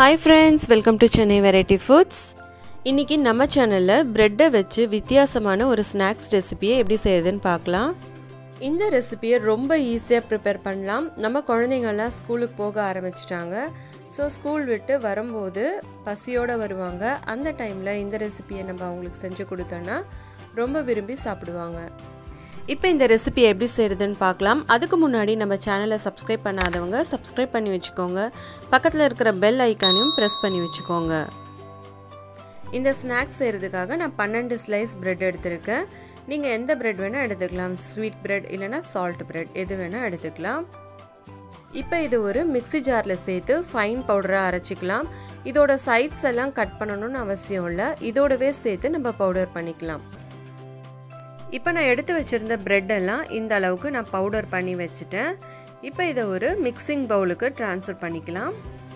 hi friends welcome to Chennai variety foods இன்றைக்கி நம்ம சேனலில் ப்ரெட்டை வச்சு வித்தியாசமான ஒரு ஸ்நாக்ஸ் ரெசிபியை எப்படி செய்யுதுன்னு பார்க்கலாம் இந்த ரெசிபியை ரொம்ப ஈஸியாக ப்ரிப்பேர் பண்ணலாம் நம்ம குழந்தைங்கள்லாம் ஸ்கூலுக்கு போக ஆரம்பிச்சிட்டாங்க ஸோ ஸ்கூல் விட்டு வரும்போது பசியோடு வருவாங்க அந்த டைமில் இந்த ரெசிபியை நம்ம அவங்களுக்கு செஞ்சு கொடுத்தோன்னா ரொம்ப விரும்பி சாப்பிடுவாங்க இப்போ இந்த ரெசிபி எப்படி செய்கிறதுன்னு பார்க்கலாம் அதுக்கு முன்னாடி நம்ம சேனலை சப்ஸ்கிரைப் பண்ணாதவங்க சப்ஸ்கிரைப் பண்ணி வச்சுக்கோங்க பக்கத்தில் இருக்கிற பெல் ஐக்கானையும் ப்ரெஸ் பண்ணி வச்சுக்கோங்க இந்த ஸ்நாக்ஸ் செய்கிறதுக்காக நான் பன்னெண்டு ஸ்லைஸ் ப்ரெட் எடுத்திருக்கேன் நீங்கள் எந்த ப்ரெட் வேணால் எடுத்துக்கலாம் ஸ்வீட் ப்ரெட் இல்லைனா சால்ட் ப்ரெட் எது வேணால் எடுத்துக்கலாம் இப்போ இது ஒரு மிக்சி ஜாரில் சேர்த்து ஃபைன் பவுடராக அரைச்சிக்கலாம் இதோட சைட்ஸ் எல்லாம் கட் பண்ணணும்னு அவசியம் இல்லை இதோடவே சேர்த்து நம்ம பவுடர் பண்ணிக்கலாம் இப்போ நான் எடுத்து வச்சுருந்த ப்ரெட் எல்லாம் இந்த அளவுக்கு நான் பவுடர் பண்ணி வச்சுட்டேன் இப்போ இதை ஒரு மிக்சிங் பவுலுக்கு ட்ரான்ஸ்ஃபர் பண்ணிக்கலாம்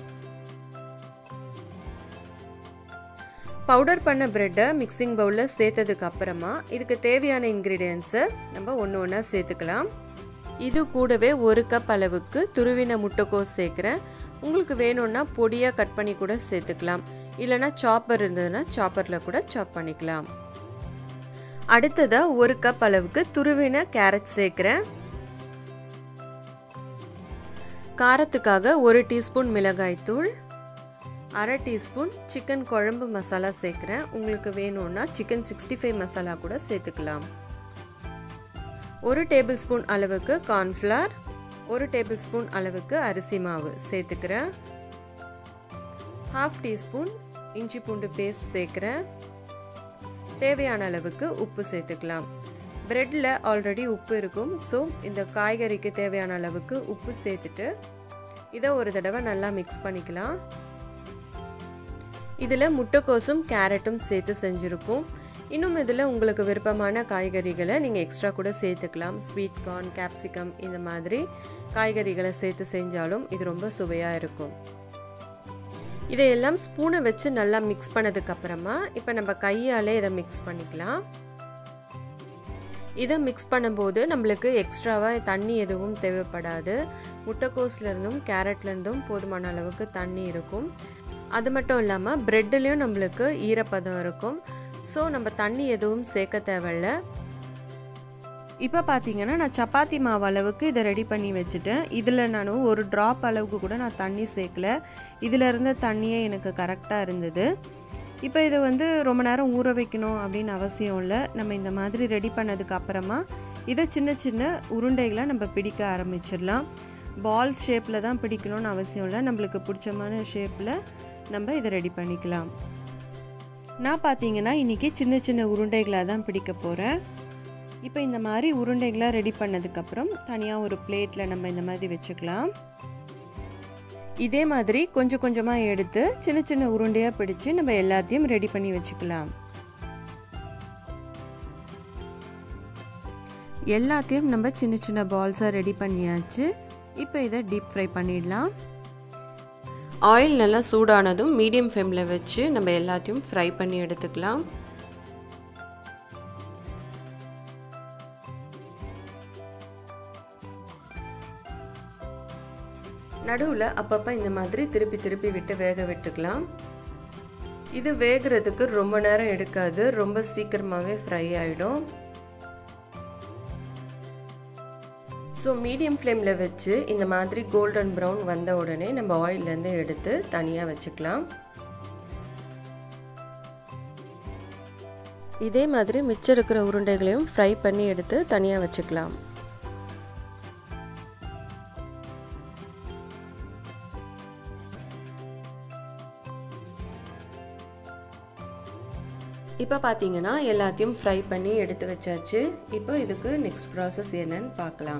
பவுடர் பண்ண ப்ரெட்டை மிக்சிங் பவுலில் சேர்த்ததுக்கு அப்புறமா இதுக்கு தேவையான இன்க்ரீடியன்ஸை நம்ம ஒன்று ஒன்றா சேர்த்துக்கலாம் இது கூடவே ஒரு கப் அளவுக்கு துருவின முட்டைக்கோஸ் சேர்க்குறேன் உங்களுக்கு வேணும்னா பொடியாக கட் பண்ணி கூட சேர்த்துக்கலாம் இல்லைனா சாப்பர் இருந்ததுன்னா சாப்பரில் கூட சாப் பண்ணிக்கலாம் அடுத்ததாக ஒரு கப் அளவுக்கு துருவின கேரட் சேர்க்குறேன் காரத்துக்காக ஒரு டீஸ்பூன் மிளகாய்த்தூள் அரை டீஸ்பூன் சிக்கன் குழம்பு மசாலா சேர்க்குறேன் உங்களுக்கு வேணும்னா சிக்கன் சிக்ஸ்டி ஃபைவ் மசாலா கூட சேர்த்துக்கலாம் ஒரு டேபிள் ஸ்பூன் அளவுக்கு கார்ன்ஃப்ளவர் ஒரு டேபிள் ஸ்பூன் அளவுக்கு அரிசி மாவு சேர்த்துக்கிறேன் ஹாஃப் டீஸ்பூன் இஞ்சி பூண்டு பேஸ்ட் சேர்க்குறேன் தேவையான அளவுக்கு உப்பு சேர்த்துக்கலாம் ப்ரெட்டில் ஆல்ரெடி உப்பு இருக்கும் ஸோ இந்த காய்கறிக்கு தேவையான அளவுக்கு உப்பு சேர்த்துட்டு இதை ஒரு தடவை நல்லா மிக்ஸ் பண்ணிக்கலாம் இதில் முட்டைக்கோசும் கேரட்டும் சேர்த்து செஞ்சுருக்கும் இன்னும் இதில் உங்களுக்கு விருப்பமான காய்கறிகளை நீங்கள் எக்ஸ்ட்ரா கூட சேர்த்துக்கலாம் ஸ்வீட் கார்ன் கேப்சிகம் இந்த மாதிரி காய்கறிகளை சேர்த்து செஞ்சாலும் இது ரொம்ப சுவையாக இருக்கும் இதையெல்லாம் ஸ்பூனை வச்சு நல்லா மிக்ஸ் பண்ணதுக்கப்புறமா இப்போ நம்ம கையாலே இதை மிக்ஸ் பண்ணிக்கலாம் இதை மிக்ஸ் பண்ணும்போது நம்மளுக்கு எக்ஸ்ட்ராவாக தண்ணி எதுவும் தேவைப்படாது முட்டைக்கோஸ்லேருந்தும் கேரட்லேருந்தும் போதுமான அளவுக்கு தண்ணி இருக்கும் அது மட்டும் இல்லாமல் ப்ரெட்டுலேயும் நம்மளுக்கு ஈரப்பதம் இருக்கும் ஸோ நம்ம தண்ணி எதுவும் சேர்க்க தேவையில்ல இப்போ பார்த்தீங்கன்னா நான் சப்பாத்தி மாவு அளவுக்கு இதை ரெடி பண்ணி வச்சுட்டேன் இதில் நான் ஒரு ட்ராப் அளவுக்கு கூட நான் தண்ணி சேர்க்கல இதில் இருந்த தண்ணியே எனக்கு கரெக்டாக இருந்தது இப்போ இதை வந்து ரொம்ப நேரம் ஊற வைக்கணும் அப்படின்னு அவசியம் இல்லை நம்ம இந்த மாதிரி ரெடி பண்ணதுக்கு அப்புறமா இதை சின்ன சின்ன உருண்டைகளை நம்ம பிடிக்க ஆரம்பிச்சிடலாம் பால்ஸ் ஷேப்பில் தான் பிடிக்கணும்னு அவசியம் இல்லை நம்மளுக்கு பிடிச்சமான ஷேப்பில் நம்ம இதை ரெடி பண்ணிக்கலாம் நான் பார்த்தீங்கன்னா இன்றைக்கி சின்ன சின்ன உருண்டைகளாக தான் பிடிக்க போகிறேன் இப்போ இந்த மாதிரி உருண்டைகளாக ரெடி பண்ணதுக்கப்புறம் தனியாக ஒரு பிளேட்டில் நம்ம இந்த மாதிரி வச்சுக்கலாம் இதே மாதிரி கொஞ்சம் கொஞ்சமாக எடுத்து சின்ன சின்ன உருண்டையாக பிடிச்சு நம்ம எல்லாத்தையும் ரெடி பண்ணி வச்சுக்கலாம் எல்லாத்தையும் நம்ம சின்ன சின்ன பால்ஸாக ரெடி பண்ணியாச்சு இப்போ இதை டீப் ஃப்ரை பண்ணிடலாம் ஆயில் நல்லா சூடானதும் மீடியம் ஃப்ளேமில் வச்சு நம்ம எல்லாத்தையும் ஃப்ரை பண்ணி எடுத்துக்கலாம் நடுவில் அப்பப்போ இந்த மாதிரி திருப்பி திருப்பி விட்டு வேக விட்டுக்கலாம் இது வேகிறதுக்கு ரொம்ப நேரம் எடுக்காது ரொம்ப சீக்கிரமாகவே ஃப்ரை ஆகிடும் ஸோ மீடியம் ஃப்ளேமில் வச்சு இந்த மாதிரி கோல்டன் ப்ரௌன் வந்த உடனே நம்ம ஆயிலேருந்து எடுத்து தனியாக வச்சுக்கலாம் இதே மாதிரி மிச்சம் இருக்கிற உருண்டைகளையும் ஃப்ரை பண்ணி எடுத்து தனியாக வச்சுக்கலாம் இப்போ பார்த்தீங்கன்னா எல்லாத்தையும் ஃப்ரை பண்ணி எடுத்து வச்சாச்சு இப்போ இதுக்கு நெக்ஸ்ட் ப்ராசஸ் என்னன்னு பார்க்கலாம்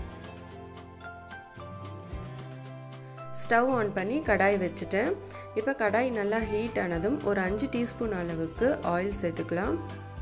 ஸ்டவ் ஆன் பண்ணி கடாய் வச்சுட்டேன் இப்போ கடாய் நல்லா ஹீட் ஆனதும் ஒரு அஞ்சு டீஸ்பூன் அளவுக்கு ஆயில் சேர்த்துக்கலாம்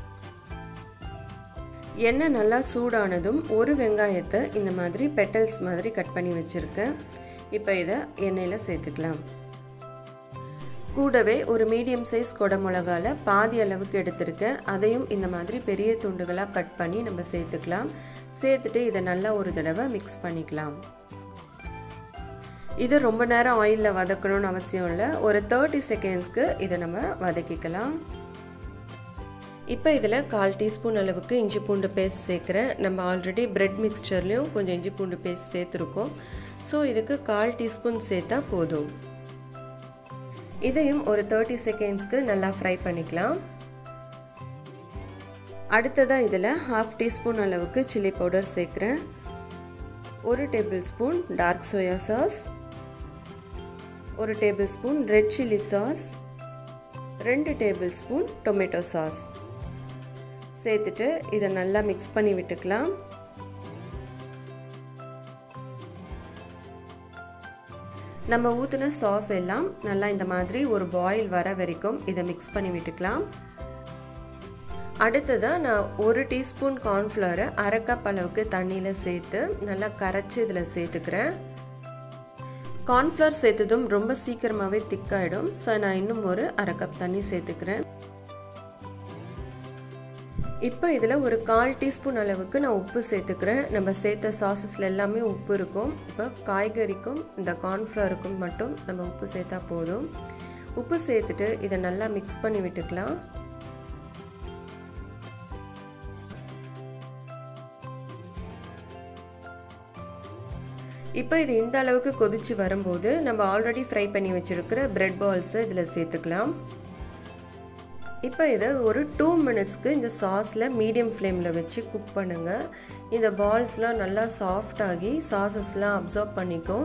எண்ணெய் நல்லா சூடானதும் ஒரு வெங்காயத்தை இந்த மாதிரி பெட்டல்ஸ் மாதிரி கட் பண்ணி வச்சுருக்கேன் இப்போ இதை எண்ணெயில் சேர்த்துக்கலாம் கூடவே ஒரு மீடியம் சைஸ் கொடை மிளகால பாதி அளவுக்கு எடுத்திருக்கேன் அதையும் இந்த மாதிரி பெரிய துண்டுகளாக கட் பண்ணி நம்ம சேர்த்துக்கலாம் சேர்த்துட்டு இதை நல்லா ஒரு தடவை மிக்ஸ் பண்ணிக்கலாம் இது ரொம்ப நேரம் ஆயிலில் வதக்கணும்னு அவசியம் இல்லை ஒரு தேர்ட்டி செகண்ட்ஸ்க்கு இதை நம்ம வதக்கிக்கலாம் இப்போ இதில் கால் டீஸ்பூன் அளவுக்கு இஞ்சி பூண்டு பேஸ்ட் சேர்க்குறேன் நம்ம ஆல்ரெடி பிரெட் மிக்ஸ்சர்லேயும் கொஞ்சம் இஞ்சி பூண்டு பேஸ்ட் சேர்த்துருக்கோம் ஸோ இதுக்கு கால் டீஸ்பூன் சேர்த்தா போதும் இதையும் ஒரு தேர்ட்டி செகண்ட்ஸ்க்கு நல்லா ஃப்ரை பண்ணிக்கலாம் அடுத்ததாக இதில் ஹாஃப் டீஸ்பூன் அளவுக்கு சில்லி பவுடர் சேர்க்குறேன் ஒரு table spoon dark soya sauce ஒரு table spoon red chilli sauce ரெண்டு டேபிள் ஸ்பூன் டொமேட்டோ சாஸ் சேர்த்துட்டு இதை நல்லா மிக்ஸ் பண்ணி விட்டுக்கலாம் நம்ம ஊற்றின சாஸ் எல்லாம் நல்லா இந்த மாதிரி ஒரு பாயில் வர வரைக்கும் இதை மிக்ஸ் பண்ணி விட்டுக்கலாம் அடுத்ததாக நான் ஒரு டீஸ்பூன் கார்ன்ஃப்ளவரை அரை கப் அளவுக்கு தண்ணியில் சேர்த்து நல்லா கரைச்சி இதில் சேர்த்துக்கிறேன் கார்ன்ஃப்ளவர் சேர்த்ததும் ரொம்ப சீக்கிரமாகவே திக்காயிடும் ஸோ நான் இன்னும் ஒரு அரை கப் தண்ணி சேர்த்துக்கிறேன் இப்போ இதில் ஒரு கால் டீஸ்பூன் அளவுக்கு நான் உப்பு சேர்த்துக்கிறேன் நம்ம சேர்த்த சாசஸில் எல்லாமே உப்பு இருக்கும் இப்போ காய்கறிக்கும் இந்த கார்ன்ஃப்ளவருக்கும் மட்டும் நம்ம உப்பு சேர்த்தா போதும் உப்பு சேர்த்துட்டு இதை நல்லா மிக்ஸ் பண்ணி விட்டுக்கலாம் இப்போ இது இந்த அளவுக்கு கொதிச்சு வரும்போது நம்ம ஆல்ரெடி ஃப்ரை பண்ணி வச்சுருக்கிற ப்ரெட் பால்ஸை இதில் சேர்த்துக்கலாம் இப்போ இதை ஒரு டூ மினிட்ஸ்க்கு இந்த சாஸில் மீடியம் ஃப்ளேமில் வச்சு குக் பண்ணுங்கள் இந்த பால்ஸ்லாம் நல்லா சாஃப்டாகி சாசஸ்லாம் அப்சர்வ் பண்ணிக்கும்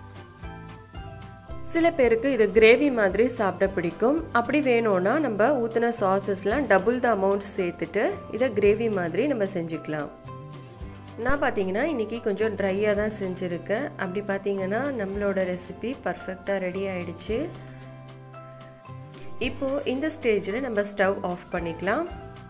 சில பேருக்கு இது கிரேவி மாதிரி சாப்பிட பிடிக்கும் அப்படி வேணும்னா நம்ம ஊற்றின சாசஸ்லாம் டபுள் த அமௌண்ட் சேர்த்துட்டு இதை கிரேவி மாதிரி நம்ம செஞ்சுக்கலாம் நான் பார்த்தீங்கன்னா இன்றைக்கி கொஞ்சம் ட்ரையாக தான் செஞ்சுருக்கேன் அப்படி பார்த்தீங்கன்னா நம்மளோட ரெசிபி பர்ஃபெக்டாக ரெடி ஆயிடுச்சு இப்போது இந்த ஸ்டேஜில் நம்ம ஸ்டவ் ஆஃப் பண்ணிக்கலாம்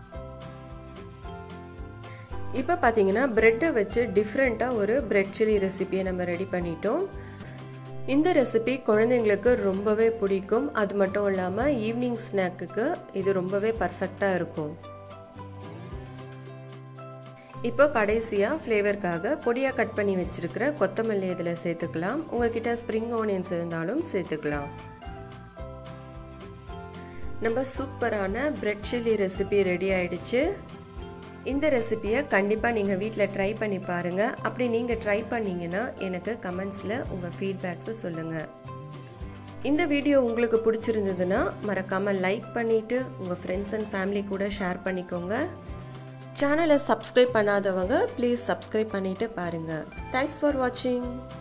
இப்போ பார்த்தீங்கன்னா ப்ரெட்டை வச்சு டிஃப்ரெண்ட்டாக ஒரு ப்ரெட் சில்லி ரெசிபியை நம்ம ரெடி பண்ணிட்டோம் இந்த ரெசிபி குழந்தைங்களுக்கு ரொம்பவே பிடிக்கும் அது மட்டும் இல்லாமல் ஈவினிங் ஸ்நாக்குக்கு இது ரொம்பவே பர்ஃபெக்டாக இருக்கும் இப்போ கடைசியாக ஃப்ளேவருக்காக பொடியாக கட் பண்ணி வச்சுருக்கிற கொத்தமல்லி இதில் சேர்த்துக்கலாம் உங்ககிட்ட ஸ்ப்ரிங் ஆனியன்ஸ் இருந்தாலும் சேர்த்துக்கலாம் நம்ம சூப்பரான பிரெட் சில்லி ரெசிபி ரெடி ஆயிடுச்சு இந்த ரெசிபியை கண்டிப்பாக நீங்கள் வீட்டில் ட்ரை பண்ணி பாருங்கள் அப்படி நீங்கள் ட்ரை பண்ணிங்கன்னா எனக்கு கமெண்ட்ஸில் உங்கள் ஃபீட்பேக்ஸை சொல்லுங்கள் இந்த வீடியோ உங்களுக்கு பிடிச்சிருந்ததுன்னா மறக்காமல் லைக் பண்ணிவிட்டு உங்கள் ஃப்ரெண்ட்ஸ் அண்ட் ஃபேமிலி கூட ஷேர் பண்ணிக்கோங்க சேனலை சப்ஸ்கிரைப் பண்ணாதவங்க ப்ளீஸ் சப்ஸ்கிரைப் பண்ணிவிட்டு பாருங்கள் தேங்க்ஸ் ஃபார் வாட்சிங்